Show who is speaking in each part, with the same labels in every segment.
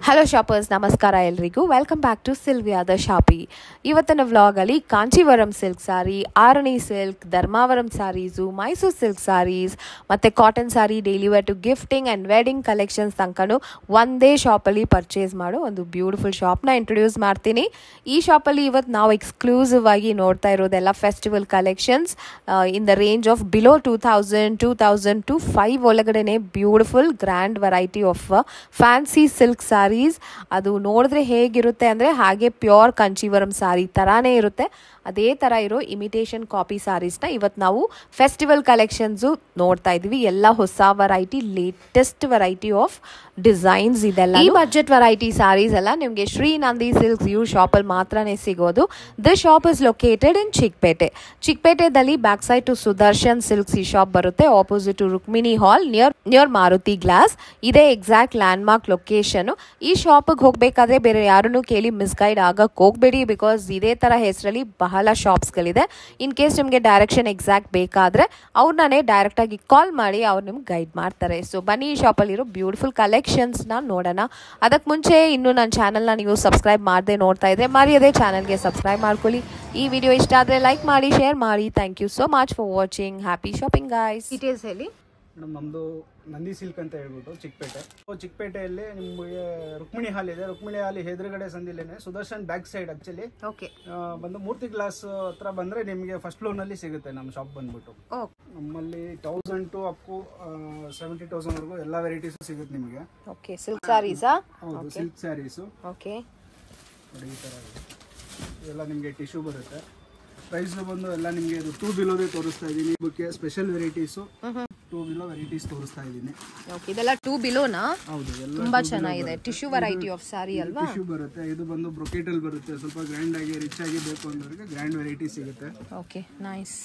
Speaker 1: Hello shoppers ನಮಸ್ಕಾರ ಎಲ್ರಿಗೂ welcome back to ಸಿಲ್ವಿಯಾದ ಶಾಪಿ ಇವತ್ತಿನ ವ್ಲಾಗಲ್ಲಿ Kanjeevaram silk sari Arani silk Dharmavaram saris Mysuru silk saris ಮತ್ತು cotton sari daily wear to gifting and wedding collections ತನಕನೂ ಒಂದೇ ಶಾಪಲ್ಲಿ ಪರ್ಚೇಸ್ ಮಾಡೋ ಒಂದು ಬ್ಯೂಟಿಫುಲ್ ಶಾಪ್ನ ಇಂಟ್ರೊಡ್ಯೂಸ್ ಮಾಡ್ತೀನಿ ಈ ಶಾಪಲ್ಲಿ ಇವತ್ತು ನಾವು ಎಕ್ಸ್ಕ್ಲೂಸಿವ್ ಆಗಿ ನೋಡ್ತಾ ಇರೋದೆಲ್ಲ festival collections in the range of below two thousand two thousand to five ಒಳಗಡೆನೆ beautiful grand variety of fancy silk saris ಅದು ನೋಡಿದ್ರೆ ಹೇಗಿರುತ್ತೆ ಅಂದರೆ ಹಾಗೆ ಪ್ಯೂರ್ ಕಂಚೀವರಂ ಸಾರಿ ಥರಾನೇ ಇರುತ್ತೆ ಅದೇ ಥರ ಇರೋ ಇಮಿಟೇಷನ್ ಕಾಪಿ ಸ್ಯಾರೀಸ್ನ ಇವತ್ತು ನಾವು ಫೆಸ್ಟಿವಲ್ ಕಲೆಕ್ಷನ್ಸು ನೋಡ್ತಾ ಇದ್ದೀವಿ ಎಲ್ಲ ಹೊಸ variety latest variety of designs ಇದೆಲ್ಲ ಈ ಬಜೆಟ್ ವೆರೈಟಿ ಸ್ಯಾರೀಸ್ ಎಲ್ಲ ನಿಮಗೆ ಶ್ರೀ ನಂದಿ ಸಿಲ್ಕ್ಸ್ ಯೂ ಶಾಪಲ್ಲಿ ಮಾತ್ರನೇ ಸಿಗೋದು the shop is located in Chickpet ಚಿಕ್ಪೇಟೆದಲ್ಲಿ back side to Sudarshan silks ಈ ಶಾಪ್ ಬರುತ್ತೆ opposite to Rukmini hall near near Maruti glass ಇದೇ ಎಕ್ಸಾಕ್ಟ್ ಲ್ಯಾಂಡ್ ಮಾರ್ಕ್ ಲೊಕೇಶನ್ ಈ ಶಾಪಿಗೆ ಹೋಗಬೇಕಾದ್ರೆ ಬೇರೆ ಯಾರನ್ನು ಕೇಳಿ ಮಿಸ್ಗೈಡ್ ಆಗಕ್ಕೆ ಹೋಗಬೇಡಿ ಬಿಕಾಸ್ ಇದೇ ಥರ ಹೆಸರಲ್ಲಿ ಬಹಳ ಶಾಪ್ಸ್ಗಳಿದೆ ಇನ್ ಕೇಸ್ ನಿಮಗೆ ಡೈರೆಕ್ಷನ್ ಎಕ್ಸಾಕ್ಟ್ ಬೇಕಾದರೆ ಅವ್ರನ್ನೇ ಡೈರೆಕ್ಟಾಗಿ ಕಾಲ್ ಮಾಡಿ ಅವ್ರು ನಿಮ್ಗೆ ಗೈಡ್ ಮಾಡ್ತಾರೆ ಸೊ ಬನ್ನಿ ಈ ಶಾಪಲ್ಲಿರೋ ಬ್ಯೂಟಿಫುಲ್ ಕಲೆಕ್ಷನ್ಸ್ನ ನೋಡೋಣ ಅದಕ್ಕೆ ಮುಂಚೆ ಇನ್ನು ನನ್ನ ಚಾನಲ್ನ ನೀವು ಸಬ್ಸ್ಕ್ರೈಬ್ ಮಾಡದೆ ನೋಡ್ತಾ ಇದ್ರೆ ಮರೆಯದೇ ಚಾನಲ್ಗೆ ಸಬ್ಸ್ಕ್ರೈಬ್ ಮಾಡ್ಕೊಳ್ಳಿ ಈ ವಿಡಿಯೋ ಇಷ್ಟ ಆದರೆ ಲೈಕ್ ಮಾಡಿ ಶೇರ್ ಮಾಡಿ thank you so much for watching happy shopping guys details ಹೇಳಿ
Speaker 2: ಮೇಡಮ್ ನಮ್ಮದು ನಂದಿ ಸಿಲ್ಕ್ ಅಂತ ಹೇಳ್ಬಿಟ್ಟು ಚಿಕ್ಕಪೇಟೆ ಸೊ ಚಿಕ್ಕಪೇಟೆಯಲ್ಲಿ ನಿಮಗೆ ರುಕ್ಮಿಣಿ ಹಾಲ್ ಇದೆ ರುಕ್ಮಿಣಿ ಹಾಲ್ ಎದುರುಗಡೆ ಸಂದಿಲೇನೆ Sudarshan back side actually
Speaker 1: okay
Speaker 2: ಬಂದು ಮೂರ್ತಿ ಗ್ಲಾಸ್ ಹತ್ರ ಬಂದ್ರೆ ನಿಮಗೆ ಫಸ್ಟ್ ಫ್ಲೋರ್ನಲ್ಲಿ ಸಿಗುತ್ತೆ ನಮ್ಮ ಶಾಪ್ ಬಂದ್ಬಿಟ್ಟು
Speaker 1: ಓಕೆ
Speaker 2: ನಮ್ಮಲ್ಲಿ ತೌಸಂಡ್ ಟು ಅಪ್ಪು ಸೆವೆಂಟಿ ತೌಸಂಡ್ವರೆಗೂ ಎಲ್ಲ ವೆರೈಟೀಸು ಸಿಗುತ್ತೆ ನಿಮಗೆ
Speaker 1: ಓಕೆ ಸಿಲ್ಕ್ ಸ್ಯಾರೀಸಾ
Speaker 2: ಹೌದು ಸಿಲ್ಕ್ ಸ್ಯಾರೀಸು
Speaker 1: ಓಕೆ
Speaker 2: ನೋಡಿ ಈ ಥರ ಇದೆ ಇದೆಲ್ಲ ನಿಮಗೆ ಟಿಶ್ಯೂ ಬರುತ್ತೆ ಪ್ರೈಸ್ ಬಂದು ಎಲ್ಲ ನಿಮಗೆ ಇದು ಟೂ ಬಿಲೋದೇ ತೋರಿಸ್ತಾ ಇದ್ದೀನಿ ಇದಕ್ಕೆ special varieties two below varieties ತೋರಿಸ್ತಾ ಇದ್ದೀನಿ
Speaker 1: ಓಕೆ ಇದೆಲ್ಲ ಟೂ ಬಿಲೋನಾ
Speaker 2: ಹೌದು ಎಲ್ಲ
Speaker 1: ತುಂಬಾ ಚೆನ್ನಾಗಿದೆ ಟಿಶ್ಯೂ ವೆರೈಟಿ ಆಫ್ ಸ್ಯಾರಿ ಅಲ್ವಾ
Speaker 2: ಟಿಶ್ಯೂ ಬರುತ್ತೆ ಇದು ಬಂದು ಬ್ರೊಕೇಟಲ್ ಬರುತ್ತೆ ಸ್ವಲ್ಪ ಗ್ರ್ಯಾಂಡ್ ಆಗಿ ರಿಚ್ ಆಗಿ ಬೇಕು ಅಂದವರಿಗೆ ಗ್ರ್ಯಾಂಡ್ ವೆರೈಟಿ ಸಿಗುತ್ತೆ
Speaker 1: ಓಕೆ ನೈಸ್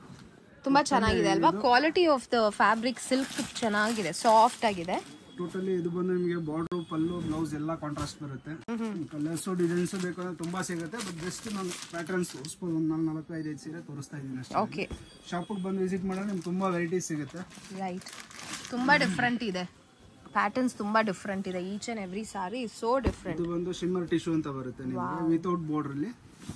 Speaker 1: ತುಂಬಾ ಚೆನ್ನಾಗಿದೆ ಅಲ್ವಾ quality of the fabric silk ಚೆನ್ನಾಗಿದೆ ಸಾಫ್ಟ್ ಆಗಿದೆ
Speaker 2: ಟೋಟಲಿ ಇದು ಬಂದು ನಿಮಗೆ ಬಾರ್ಡರ್ ಪಲ್ಲು ಬ್ಲೌಸ್ ಎಲ್ಲ ಕಾಂಟ್ರಾಸ್ಟ್ ಬರುತ್ತೆ ಕಲರ್ಸ್ ಡಿಸೈನ್ಸ್ ಬೇಕು ಅಂದ್ರೆ ತುಂಬಾ ಸಿಗುತ್ತೆ ಬಟ್ ಜಸ್ಟ್ ನಾನು ಪ್ಯಾಟರ್ನ್ಸ್ ತೋರಿಸ್ಬೋದು ಒಂದು ನಾಲ್ಕು ನಾಲ್ಕು ಐದು ಐದು ಸೀರೆ ತೋರಿಸ್ತಾ ಇದ್ದೀನಿ ಅಷ್ಟೇ
Speaker 1: ಓಕೆ
Speaker 2: ಶಾಪಿಗೆ ಬಂದು ವಿಸಿಟ್ ಮಾಡಿದ್ರೆ ನಿಮ್ಗೆ ತುಂಬಾ ವೆರೈಟೀಸ್ ಸಿಗುತ್ತೆ
Speaker 1: ರೈಟ್ ತುಂಬಾ ಡಿಫ್ರೆಂಟ್ ಇದೆ ಪ್ಯಾಟರ್ನ್ಸ್ ತುಂಬಾ ಡಿಫ್ರೆಂಟ್ ಇದೆ each and every sari so different
Speaker 2: ಇದು ಬಂದು ಶಿಮ್ಮರ್ ಟಿಶ್ಯೂ ಅಂತ ಬರುತ್ತೆ ನಿಮಗೆ ವಿತೌಟ್ ಬಾರ್ಡರ್ ಅಲ್ಲಿ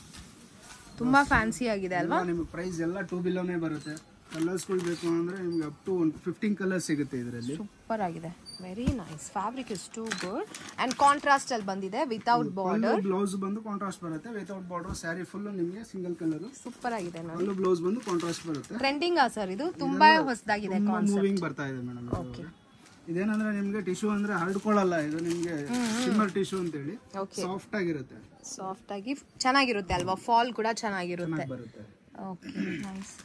Speaker 1: ತುಂಬಾ ಫ್ಯಾನ್ಸಿ ಆಗಿದೆ ಅಲ್ವಾ
Speaker 2: ಎಲ್ಲ ನಿಮಗೆ ಪ್ರೈಸ್ ಎಲ್ಲ ಟೂ ಬಿಲೋನೇ ಬರುತ್ತೆ ಕಲರ್ಸ್ಗಳು ಬೇಕು ಅಂದ್ರೆ ನಿಮ್ಗೆ ಅಪ್ ಟು ಒಂದು ಫಿಫ್ಟೀನ್ ಕಲರ್ಸ್ ಸಿಗುತ್ತೆ ಇದರಲ್ಲಿ
Speaker 1: ಸೂಪರ್ ಆಗಿದೆ very nice fabric is too good and contrast ಅಲ್ಲಿ ಬಂದಿದೆ ವಿತೌಟ್ ಬಾರ್ಡರ್
Speaker 2: ಬ್ಲೌಸ್ ಬಂದು ಕಾಂಟ್ರಾಸ್ಟ್ ಬರುತ್ತೆ ವಿತೌಟ್ ಬಾರ್ಡರ್ ಸ್ಯಾರಿ ಫುಲ್ ನಿಮಗೆ ಸಿಂಗಲ್ ಕಲರ್
Speaker 1: ಸೂಪರ್ ಆಗಿದೆ ನೋಡಿ
Speaker 2: ಅಲ್ಲೂ ಬ್ಲೌಸ್ ಬಂದು ಕಾಂಟ್ರಾಸ್ಟ್ ಬರುತ್ತೆ
Speaker 1: ಟ್ರೆಂಡಿಂಗ್ ಸರ್ ಇದು ತುಂಬಾ ಹೊಸದಾಗಿದೆ
Speaker 2: ಮೂವಿಂಗ್ ಬರ್ತಾ ಇದೆ ಮೇಡಮ್ ಇದೇನಂದ್ರೆ ನಿಮ್ಗೆ ಟಿಶ್ಯೂ ಅಂದ್ರೆ ಹರಡ್ಕೊಳ್ಳಲ್ಲ ಇದು ನಿಮ್ಗೆ ಶಿಮ್ಮರ್ ಟಿಶ್ಯೂ ಅಂತ ಹೇಳಿ ಸಾಫ್ಟ್ ಆಗಿರುತ್ತೆ
Speaker 1: ಸಾಫ್ಟ್ ಆಗಿ ಚೆನ್ನಾಗಿರುತ್ತೆ ಅಲ್ವಾ ಫಾಲ್ ಕೂಡ ಚೆನ್ನಾಗಿರುತ್ತೆ
Speaker 2: ಬರುತ್ತೆ
Speaker 1: okay nice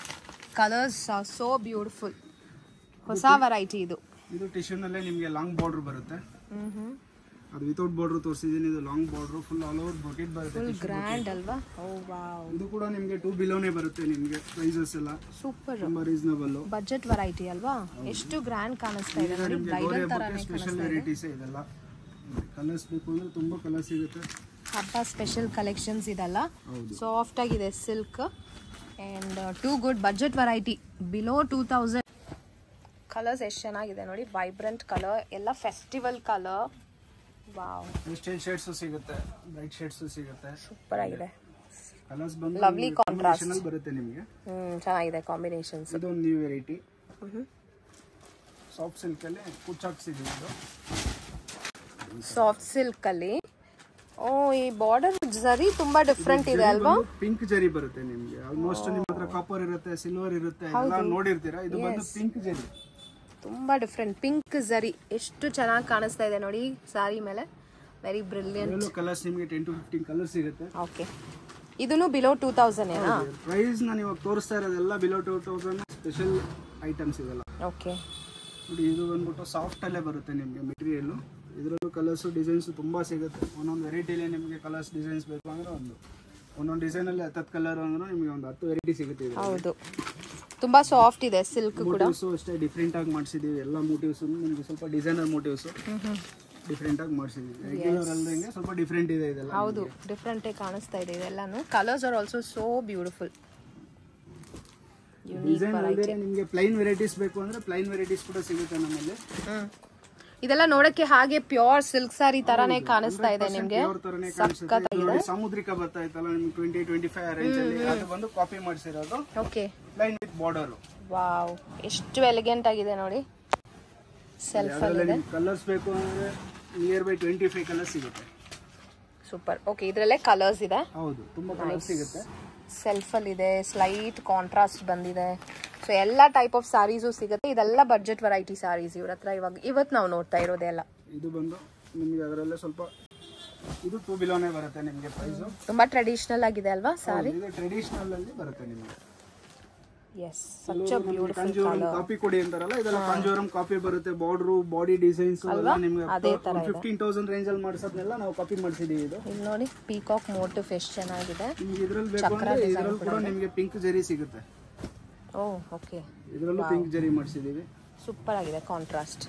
Speaker 1: colours are so beautiful ಹೊಸ ವೆರೈಟಿ ಇದು
Speaker 2: ಇದು ಟಿಶ್ಯೂನಲ್ಲೇ ನಿಮ್ಗೆ ಲಾಂಗ್ ಬಾರ್ಡರ್ ಬರುತ್ತೆ
Speaker 1: ಹ್ಮ್ ಹ್ಮ್
Speaker 2: ಅದು ವಿತೌಟ್ ಬಾರ್ಡರ್ ತೋರಿಸಿದೀನಿ ಇದು long border full all over bouquet ಬರುತ್ತೆ
Speaker 1: ಫುಲ್ ಗ್ರ್ಯಾಂಡ್ ಅಲ್ವಾ ಓ ವಾವ್
Speaker 2: ಇದು ಕೂಡ ನಿಮ್ಗೆ ಟೂ ಬಿಲೋನೇ ಬರುತ್ತೆ ನಿಮ್ಗೆ ಪ್ರೈಸಸ್ ಎಲ್ಲ
Speaker 1: ಸೂಪರ್
Speaker 2: ತುಂಬಾ ರೀಸನಬಲ್
Speaker 1: ಬಜೆಟ್ ವೆರೈಟಿ ಅಲ್ವಾ ಎಷ್ಟು ಗ್ರ್ಯಾಂಡ್ ಕಾಣಿಸ್ತಾ ಇದೆ ನೋಡಿ
Speaker 2: ನಿಮ್ಗೆ
Speaker 1: ಬ್ರೈಡಲ್
Speaker 2: ಗೋರೆ ಹಬ್ಬಕ್ಕೆ
Speaker 1: ತರಾನೇ
Speaker 2: ಸ್ಪೆಷಲ್ ವೆರೈಟೀಸ್ ಇದೆಲ್ಲ ಕಲರ್ಸ್ ಬೇಕು ಅಂದ್ರೆ ತುಂಬಾ ಕಲರ್ ಸಿಗುತ್ತೆ
Speaker 1: ಹಬ್ಬ ಸ್ಪೆಷಲ್ ಕಲೆಕ್ಷನ್ಸ್ ಇದೆಲ್ಲ
Speaker 2: ಹೌದು.
Speaker 1: ಸಾಫ್ಟ್ ಆಗಿದೆ silk and too good budget variety below two thousand colours ಎಷ್ಟು ಚೆನ್ನಾಗಿದೆ ನೋಡಿ ವೈಬ್ರೆಂಟ್ ಕಲರ್ ಎಲ್ಲ festival colour wow
Speaker 2: stage shades ಸಿಗುತ್ತೆ ಬ್ರೈಟ್ ಶೇಡ್ಸ್ ಸಿಗುತ್ತೆ
Speaker 1: ಸೂಪರ್ ಆಗಿದೆ
Speaker 2: ಕಲರ್ಸ್ ಬಂದು
Speaker 1: Lovely contrast.
Speaker 2: combination ಅಲ್ಲಿ ಬರುತ್ತೆ ನಿಮಗೆ
Speaker 1: ಹ್ಮ್ ಚೆನ್ನಾಗಿದೆ ಕಾಂಬಿನೇಷನ್ಸ್
Speaker 2: ಇದೊಂದು ನ್ಯೂ ವೆರೈಟಿ ಸಾಫ್ಟ್ ಸಿಲ್ಕ್ ಅಲ್ಲಿ ಕುಚ್ಚಾಕ್ಸ್ ಇದೆ ಇದು
Speaker 1: ಸಾಫ್ಟ್ ಸಿಲ್ಕ್ ಅಲ್ಲಿ ಓ ಈ ಬಾರ್ಡರ್ ಜರಿ ತುಂಬಾ ಡಿಫ್ರೆಂಟ್ ಇದೆ ಅಲ್ವಾ
Speaker 2: ಪಿಂಕ್ ಜರಿ ಬರುತ್ತೆ ನಿಮ್ಗೆ ಆಲ್ಮೋಸ್ಟ್ ನಿಮ್ಮ ಹತ್ರ ಕಾಪರ್ ಇರುತ್ತೆ ಸಿಲ್ವರ್ ಇರುತ್ತೆ ಎಲ್ಲ ನೋಡಿರ್ತೀರಾ ಇದು ಬಂದು ಪಿಂಕ್ ಜರಿ
Speaker 1: ತುಂಬಾ ಡಿಫ್ರೆಂಟ್ ಪಿಂಕ್ ಜರಿ ಎಷ್ಟು ಚೆನ್ನಾಗಿ ಕಾಣಿಸ್ತಾ ಇದೆ ನೋಡಿ ಸಾರಿ ಮೇಲೆ ವೆರಿ ಬ್ರಿಲಿಯಂಟ್
Speaker 2: ಎಲ್ಲೋ ಕಲರ್ಸ್ ನಿಮಗೆ ಟೆನ್ ಟು ಫಿಫ್ಟೀನ್ ಕಲರ್ ಸಿಗುತ್ತೆ
Speaker 1: ಓಕೆ ಇದನ್ನು ಬಿಲೋ ಟೂ ತೌಸಂಡ್ ಏನಾ
Speaker 2: ಪ್ರೈಸ್ ನಾನು ಇವಾಗ ತೋರಿಸ್ತಾ ಇರೋದೆಲ್ಲ below two thousand special items ಇದೆಲ್ಲ
Speaker 1: ಓಕೆ
Speaker 2: ನೋಡಿ ಇದು ಬಂದ್ಬಿಟ್ಟು ಸಾಫ್ಟ್ ಅಲ್ಲೇ ಬರುತ್ತೆ ನಿಮಗೆ ಮೆಟೀರಿಯಲ್ ಇದರಲ್ಲೂ ಕಲರ್ಸ್ ಡಿಸೈನ್ಸ್ ತುಂಬಾ ಸಿಗುತ್ತೆ ಒಂದೊಂದು ವೆರೈಟಿಲಿ ನಿಮಗೆ ಕಲರ್ಸ್ ಡಿಸೈನ್ಸ್ ಬೇಕು ಅಂದ್ರೆ ಒಂದು ಒಂದೊಂದು ಡಿಸೈನಲ್ಲಿ ಹತ್ತತ್ತು ಕಲರ್ ಅಂದ್ರೆ ನಿಮಗೆ ಒಂದು ಹತ್ತು ವೆರೈಟಿ ಸಿಗುತ್ತೆ ಇದು
Speaker 1: ಹೌದು ತುಂಬಾ ಸಾಫ್ಟ್ ಇದೆ ಸಿಲ್ಕ್ ಕೂಡ
Speaker 2: ಮೋಟಿವ್ಸು ಅಷ್ಟೇ ಡಿಫ್ರೆಂಟ್ ಆಗಿ ಮಾಡಿಸಿದೀವಿ ಎಲ್ಲ ಮೋಟಿವ್ಸ್ ನಿಮಗೆ ಸ್ವಲ್ಪ ಡಿಸೈನರ್ ಮೋಟಿವ್ಸ್ ಡಿಫ್ರೆಂಟ್ ಆಗಿ ಮಾಡಿಸಿದೀವಿ ರೆಗ್ಯುಲರ್ ಅಲ್ದಂಗೆ ಸ್ವಲ್ಪ ಡಿಫ್ರೆಂಟ್ ಇದೆ ಇದೆಲ್ಲ
Speaker 1: ಹೌದು ಡಿಫ್ರೆಂಟ್ ಕಾಣಿಸ್ತಾ ಇದೆ ಇದೆಲ್ಲಾನು colours are also so beautiful unique
Speaker 2: design ಅಲ್ಲದೆ ನಿಮಗೆ ಪ್ಲೈನ್ ವೆರೈಟೀಸ್ ಬೇಕು ಅಂದ್ರೆ ಪ್ಲೈನ್ ವೆರೈಟೀಸ್ ಕೂಡ ಸಿಗುತ್ತೆ ನಮ್ಮಲ್ಲಿ
Speaker 1: ಇದೆಲ್ಲ ನೋಡಕ್ಕೆ ಹಾಗೆ ಪ್ಯೂರ್ ಸಿಲ್ಕ್ ಸಾರಿ ತರಾನೇ ಕಾಣಿಸ್ತಾ ಇದೆ ನಿಮ್ಗೆ
Speaker 2: ಅವ್ರ ತರನೇ ಕಾಣಿಸುತ್ತೆ ಇದು ನೋಡಿ ಸಾಮುದ್ರಿಕ ಬರ್ತಾ ಇತ್ತಲ್ಲ ನಿಮ್ಗೆ ಟ್ವೆಂಟಿ ಟ್ವೆಂಟಿ ಫೈವ್ ರೇಂಜ್ ಅಲ್ಲಿ ಅದು ಬಂದು ಕಾಪಿ ಮಾಡಿಸಿರೋದು
Speaker 1: okay
Speaker 2: line with border
Speaker 1: wow ಎಷ್ಟು ಎಲಿಗೆಂಟ್ ಆಗಿದೆ ನೋಡಿ ಸೆಲ್ಫ್ ಅಲ್ಲಿ
Speaker 2: ಅದರಲ್ಲಿ ನಿಮ್ಗೆ ಕಲರ್ಸ್ ಬೇಕು ಅಂದ್ರೆ near by twenty five colours ಸಿಗುತ್ತೆ
Speaker 1: ಸೂಪರ್ ಓಕೆ ಇದರಲ್ಲೇ ಕಲರ್ಸ್ ಇದೆ
Speaker 2: ಹೌದು ತುಂಬಾ ಕಲರ್ಸ್ ಸಿಗುತ್ತೆ
Speaker 1: ಸೆಲ್ಫ್ ಅಲ್ಲಿ ಇದೆ ಸ್ಲೈಟ್ ಕಾಂಟ್ರಾಸ್ಟ್ ಬಂದಿದೆ ಸೊ ಎಲ್ಲ ಟೈಪ್ ಆಫ್ ಸಾರೀಸು ಸಿಗುತ್ತೆ ಇದೆಲ್ಲ ಬಡ್ಜೆಟ್ ವೆರೈಟಿ ಸಾರೀಸ್ ಇವ್ರ ಹತ್ರ ಇವಾಗ ಇವತ್ತು ನಾವು ನೋಡ್ತಾ ಇರೋದೆಲ್ಲ
Speaker 2: ಇದು ಬಂದು ನಿಮ್ಗೆ ಅದರಲ್ಲೇ ಸ್ವಲ್ಪ ಇದು ಟೂ ಬಿಲೋನೇ ಬರುತ್ತೆ ನಿಮಗೆ ಪ್ರೈಸು
Speaker 1: ತುಂಬಾ ಟ್ರೆಡಿಷನಲ್ ಆಗಿದೆ ಅಲ್ವಾ ಸಾರಿ
Speaker 2: ಇದು ಟ್ರೆಡಿಷನಲ್ ಅಲ್ಲಿ ಬರುತ್ತೆ ನಿಮಗೆ
Speaker 1: yes such beautiful
Speaker 2: Kanjeevaram copy ಕೊಡಿ ಅಂತಾರಲ್ಲ ಇದೆಲ್ಲ ಕಾಂಜೂರಂ ಕಾಪಿ ಬರುತ್ತೆ ಬಾರ್ಡ್ರು ಬಾಡಿ ಡಿಸೈನ್ಸ್ ಎಲ್ಲ ನಿಮ್ಗೆ
Speaker 1: ಅದೇ ತರ ಇದೆ
Speaker 2: ಫಿಫ್ಟೀನ್ ತೌಸಂಡ್ ರೇಂಜ್ ಅಲ್ಲಿ ಮಾಡಿಸೋದನ್ನೆಲ್ಲ ನಾವು ಕಾಪಿ ಮಾಡಿಸಿದೀವಿ ಇದು
Speaker 1: ಇಲ್ಲಿ ನೋಡಿ ಪೀಕಾಕ್ ಮೋಟಿವ್ ಎಷ್ಟು ಚೆನ್ನಾಗಿದೆ
Speaker 2: ನಿಮ್ಗೆ ಇದ್ರಲ್ಲಿ ಬೇಕು ಅಂದ್ರೆ ಇದ್ರಲ್ಲಿ ಕೂಡ ನಿಮ್ಗೆ ಪಿಂಕ್ ಜರಿ ಸಿಗುತ್ತೆ
Speaker 1: ಓ ಓಕೆ
Speaker 2: ಇದ್ರಲ್ಲೂ ಪಿಂಕ್ ಜರಿ ಮಾಡಿಸಿದೀವಿ
Speaker 1: ಸೂಪರ್ ಆಗಿದೆ ಕಾಂಟ್ರಾಸ್ಟ್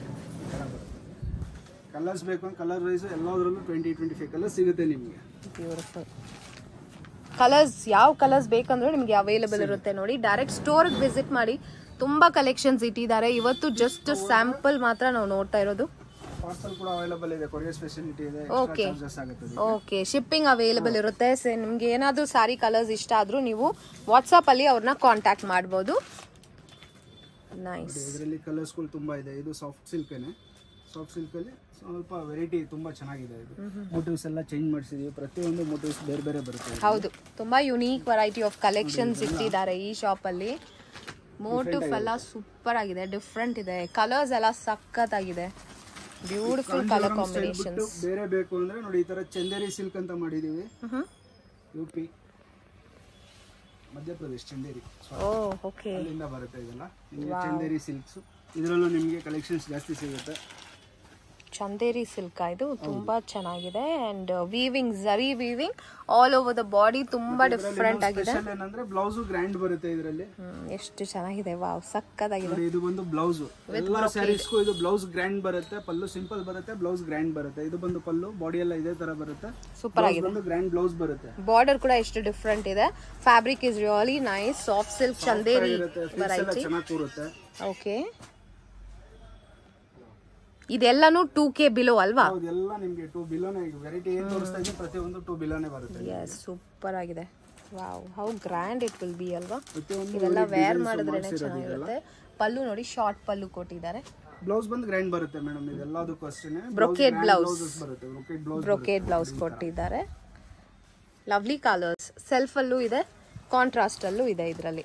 Speaker 2: ಕಲರ್ಸ್ ಬೇಕು ಅಂದ್ರೆ ಕಲರ್ ವೈಸ್ ಎಲ್ಲದರಲ್ಲೂ ಟ್ವೆಂಟಿ ಟ್ವೆಂಟಿ ಫೈವ್ ಕಲರ್ಸ್ ಸಿಗುತ್ತೆ ನಿಮಗೆ
Speaker 1: ಬ್ಯೂಟಿಫುಲ್ ಕಲರ್ಸ್ ಯಾವ ಕಲರ್ಸ್ ಬೇಕಂದ್ರೆ ನಿಮಗೆ ಅವೈಲೇಬಲ್ ಇರುತ್ತೆ ನೋಡಿ ಡೈರೆಕ್ಟ್ ಸ್ಟೋರ್ಗೆ ವಿಸಿಟ್ ಮಾಡಿ ತುಂಬಾ ಕಲೆಕ್ಷನ್ಸ್ ಇಟ್ಟಿದ್ದಾರೆ ಇವತ್ತು ಜಸ್ಟ್ ಸ್ಯಾಂಪಲ್ ಮಾತ್ರ ನಾವು ನೋಡ್ತಾ ಇರೋದು
Speaker 2: ಪಾರ್ಸಲ್ ಕೂಡ ಅವೈಲೇಬಲ್ ಇದೆ ಕೊರಿಯರ್ ಫೆಸಿಲಿಟಿ ಇದೆ
Speaker 1: Okay.
Speaker 2: ಚಾರ್ಜಸ್ ಆಗುತ್ತೆ
Speaker 1: ಓಕೆ ಶಿಪ್ಪಿಂಗ್ ಅವೈಲೇಬಲ್ ಇರುತ್ತೆ ಸೊ ನಿಮ್ಗೆ ಏನಾದರೂ ಸಾರಿ ಕಲರ್ಸ್ ಇಷ್ಟ ಆದ್ರೂ ನೀವು ವಾಟ್ಸಪ್ ಅಲ್ಲಿ ಅವ್ರನ್ನ ಕಾಂಟ್ಯಾಕ್ಟ್ ಮಾಡ್ಬೋದು ನೈಸ್
Speaker 2: ಇದರಲ್ಲಿ ಕಲರ್ಸ್ಗಳು ತುಂಬಾ ಇದೆ ಇದು ಸಾಫ್ಟ್ ಸಿಲ್ಕೇನೆ ಸಾಫ್ಟ್ ಸಿಲ್ಕ್ ಅಲ್ಲಿ ಸ್ವಲ್ಪ ವೆರೈಟಿ ತುಂಬಾ ಚೆನ್ನಾಗಿದೆ ಇದು ಮೋಟಿವ್ಸ್ ಎಲ್ಲ ಚೇಂಜ್ ಮಾಡಿಸಿದೀವಿ ಪ್ರತಿಯೊಂದು ಮೋಟಿವ್ಸ್ ಬೇರೆ ಬೇರೆ ಬರುತ್ತೆ
Speaker 1: ಹೌದು ತುಂಬಾ ಯುನೀಕ್ ವೆರೈಟಿ ಆಫ್ ಕಲೆಕ್ಷನ್ಸ್ ಇಟ್ಟಿದ್ದಾರೆ ಈ ಶಾಪ್ ಅಲ್ಲಿ ಮೋಟಿವ್ ಎಲ್ಲ ಸೂಪರ್ ಆಗಿದೆ ಡಿಫ್ರೆಂಟ್ ಇದೆ ಕಲರ್ಸ್ ಎಲ್ಲ ಸಖತ್ ಆಗಿದೆ ಬ್ಯೂಟಿಫುಲ್ ಕಲರ್ ಕಾಂಬಿನೇಷನ್
Speaker 2: ಬಿಟ್ಟು ಬೇರೆ ಬೇಕು ಅಂದ್ರೆ ನೋಡಿ ಈ ತರ ಚಂದೇರಿ ಸಿಲ್ಕ್ ಅಂತ ಮಾಡಿದೀವಿ U P Madhya Pradesh Chanderi
Speaker 1: oh okay
Speaker 2: ಅಲ್ಲಿಂದ ಬರುತ್ತೆ ಇದೆಲ್ಲ ನಿಮಗೆ ಚಂದೇರಿ ಸಿಲ್ಕ್ಸ್ ಇದರಲ್ಲೂ ನಿಮಗೆ ಕಲೆಕ್ಷನ್ಸ್ ಜಾಸ್ತಿ ಸಿಗುತ್ತೆ
Speaker 1: ಚಂದೇರಿ ಸಿಲ್ಕ್ ಇದು ತುಂಬಾ ಚೆನ್ನಾಗಿದೆ and weaving zari weaving all over the body ತುಂಬಾ ಡಿಫ್ರೆಂಟ್ ಆಗಿದೆ
Speaker 2: ಸ್ಪೆಷಲ್ ಏನಂದ್ರೆ ಬ್ಲೌಸ್ ಗ್ರ್ಯಾಂಡ್ ಬರುತ್ತೆ ಇದರಲ್ಲಿ
Speaker 1: ಹ್ಮ್, ಎಷ್ಟು ಚೆನ್ನಾಗಿದೆ ವಾವ್ ಸಕ್ಕತ್ತಾಗಿದೆ
Speaker 2: ನೋಡಿ ಇದು ಬಂದು ಬ್ಲೌಸ್ ಎಲ್ಲ ಸ್ಯಾರೀಸ್ಗೂ ಇದು ಬ್ಲೌಸ್ ಗ್ರ್ಯಾಂಡ್ ಬರುತ್ತೆ ಪಲ್ಲು ಸಿಂಪಲ್ ಬರುತ್ತೆ ಬ್ಲೌಸ್ ಗ್ರ್ಯಾಂಡ್ ಬರುತ್ತೆ ಇದು ಬಂದು ಪಲ್ಲು ಬಾಡಿ ಎಲ್ಲ ಇದೇ ತರ ಬರುತ್ತೆ
Speaker 1: ಸೂಪರ್
Speaker 2: Blouse ಬಂದು ಗ್ರ್ಯಾಂಡ್ ಬ್ಲೌಸ್ ಬರುತ್ತೆ
Speaker 1: ಬಾರ್ಡರ್ ಕೂಡ ಎಷ್ಟು ಡಿಫ್ರೆಂಟ್ ಇದೆ fabric is really nice soft silk Chanderi
Speaker 2: ಇರುತ್ತೆ ಫ್ರಿಲ್ಸ್ ಎಲ್ಲ ಚೆನ್ನಾಗಿ ಕೂರುತ್ತೆ
Speaker 1: ಓಕೆ ಇದೆಲ್ಲಾನು ಟೂ ಕೆ ಬಿಲೋ ಅಲ್ವಾ
Speaker 2: ಹೌದು ಎಲ್ಲ ನಿಮ್ಗೆ ಟೂ ಬಿಲೋನೇ ವೆರೈಟಿ ಏನ್ ತೋರಿಸ್ತಾ ಇದ್ದೀನಿ ಪ್ರತಿಯೊಂದು ಟೂ ಬಿಲೋನೇ ಬರುತ್ತೆ
Speaker 1: ಎಸ್ ಸೂಪರ್ ಆಗಿದೆ wow how grand it will be ಅಲ್ವಾ
Speaker 2: ಪ್ರತಿಯೊಂದು
Speaker 1: ಇದೆಲ್ಲ ವೇರ್ ಮಾಡಿದ್ರೇನೆ ಚೆನ್ನಾಗಿರುತ್ತೆ ಪಲ್ಲು ನೋಡಿ ಶಾರ್ಟ್ ಪಲ್ಲು ಕೊಟ್ಟಿದ್ದಾರೆ
Speaker 2: ಬ್ಲೌಸ್ ಬಂದು ಗ್ರ್ಯಾಂಡ್ ಬರುತ್ತೆ ಮೇಡಮ್ ಇದೆಲ್ಲದಕ್ಕೂ ಅಷ್ಟೇ
Speaker 1: Brocade blouse.
Speaker 2: ಬರುತ್ತೆ ಬ್ರೊಕೇಡ್ ಬ್ಲೌಸ್
Speaker 1: ಬ್ರೊಕೇಡ್ ಬ್ಲೌಸ್ ಕೊಟ್ಟಿದ್ದಾರೆ ಲವ್ಲಿ ಕಲರ್ಸ್ ಸೆಲ್ಫ್ ಅಲ್ಲೂ ಇದೆ ಕಾಂಟ್ರಾಸ್ಟ್ ಅಲ್ಲೂ ಇದೆ ಇದರಲ್ಲಿ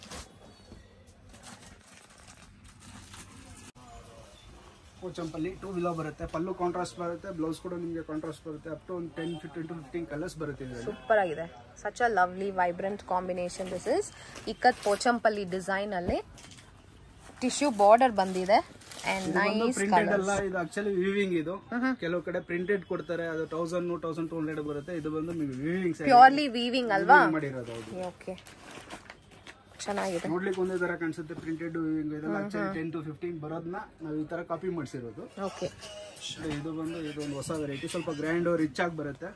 Speaker 2: ಚಂಪಲ್ಲಿ ಟೂ ವಿಲೋ ಬರುತ್ತೆ ಪಲ್ಲು ಕಾಂಟ್ರಾಸ್ಟ್ ಬರುತ್ತೆ ಬ್ಲೌಸ್ ಕೂಡ ನಿಮಗೆ ಕಾಂಟ್ರಾಸ್ಟ್ ಬರುತ್ತೆ ಅಪ್ ಟು ಒಂದು ten fifteen to fifteen colours ಬರುತ್ತೆ ಇದರಲ್ಲಿ
Speaker 1: ಸೂಪರ್ ಆಗಿದೆ such a lovely vibrant combination this is ikat Pochampalli design ಅಲ್ಲಿ ಟಿಶ್ಯೂ ಬಾರ್ಡರ್ ಬಂದಿದೆ ಅಂಡ್ ನೈಸ್
Speaker 2: ಪ್ರಿಂಟೆಡ್ ಅಲ್ಲ ಇದು ಆಕ್ಚುಲಿ ವಿವಿಂಗ್ ಇದು ಕೆಲವು ಕಡೆ ಪ್ರಿಂಟೆಡ್ ಕೊಡ್ತಾರೆ ಅದು ತೌಸಂಡ್ ತೌಸಂಡ್ ಟೂ ಹಂಡ್ರೆಡ್ ಬರುತ್ತೆ ಇದು ಬಂದು ನಿಮಗೆ ವಿವಿಂಗ್
Speaker 1: ಪ್ಯೂರ್ಲಿ ವೀವಿಂಗ್ ಅಲ್ವಾ
Speaker 2: ಮಾಡಿರೋದು ಹೌದು
Speaker 1: ಓಕೆ ಚೆನ್ನಾಗಿದೆ
Speaker 2: ನೋಡ್ಲಿಕ್ಕೆ ಒಂದೇ ತರ ಕಾಣಿಸುತ್ತೆ ಪ್ರಿಂಟೆಡ್ ವಿವಿಂಗ್ ಇದೆಲ್ಲ ಆಕ್ಚುಲಿ ಟೆನ್ ಟು ಫಿಫ್ಟೀನ್ ಬರೋದನ್ನ ನಾವು ಈ ತರ ಕಾಪಿ ಮಾಡಿಸಿರೋದು
Speaker 1: ಓಕೆ
Speaker 2: ಇದು ಬಂದು ಇದು ಒಂದು ಹೊಸ ವೆರೈಟಿ ಸ್ವಲ್ಪ ಗ್ರ್ಯಾಂಡ್ ರಿಚ್ ಆಗಿ ಬರುತ್ತೆ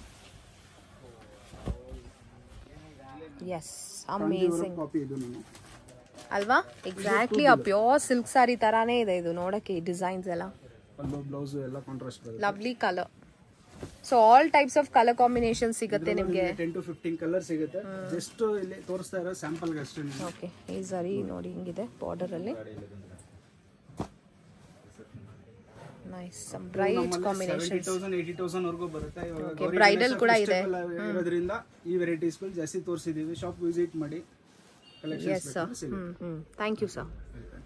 Speaker 1: ಎಸ್ ಅಮೇಸಿಂಗ್
Speaker 2: ಕಾಪಿ ಇದು ನಾನು
Speaker 1: ಅಲ್ವಾ ಎಕ್ಸಾಕ್ಟ್ಲಿ ಆ ಪ್ಯೂರ್ ಸಿಲ್ಕ್ ಸಾರಿ ತರಾನೇ ಇದೆ ಇದು ನೋಡಕ್ಕೆ ಈ ಡಿಸೈನ್ಸ್ ಎಲ್ಲ
Speaker 2: ಪಲ್ಲು ಬ್ಲೌಸ್ ಎಲ್ಲ ಕಾಂಟ್ರಾಸ್ಟ್ ಬರುತ್ತೆ
Speaker 1: lovely colour so all types of colour combination ಸಿಗುತ್ತೆ ನಿಮಗೆ
Speaker 2: ಟೆನ್ ಟು ಫಿಫ್ಟೀನ್ ಕಲರ್ ಸಿಗುತ್ತೆ ಜಸ್ಟ್ ಇಲ್ಲಿ ತೋರಿಸ್ತಾ ಇರೋ ಸ್ಯಾಂಪಲ್ ಅಷ್ಟೇ ನಿಮ್ಗೆ.
Speaker 1: ಓಕೆ ಈ ಸರಿ ನೋಡಿ ಹಿಂಗಿದೆ ಬಾರ್ಡರ್ ಅಲ್ಲಿ nice bright combination
Speaker 2: seventy thousand eighty thousand ವರ್ಗೂ ಬರುತ್ತೆ ಇವಾಗ
Speaker 1: Okay,
Speaker 2: ಗೌರಿ
Speaker 1: bridal
Speaker 2: ಗಣೇಶ
Speaker 1: ಕೂಡ ಇದೆ.
Speaker 2: festival ಇರೋದ್ರಿಂದ ಈ ವೆರೈಟೀಸ್ಗಳು ಜಾಸ್ತಿ ತೋರಿಸಿದೀವಿ ಶಾಪ್ ವಿಸಿಟ್ ಮಾಡಿ collections
Speaker 1: yes sir hmm hmm thank you sir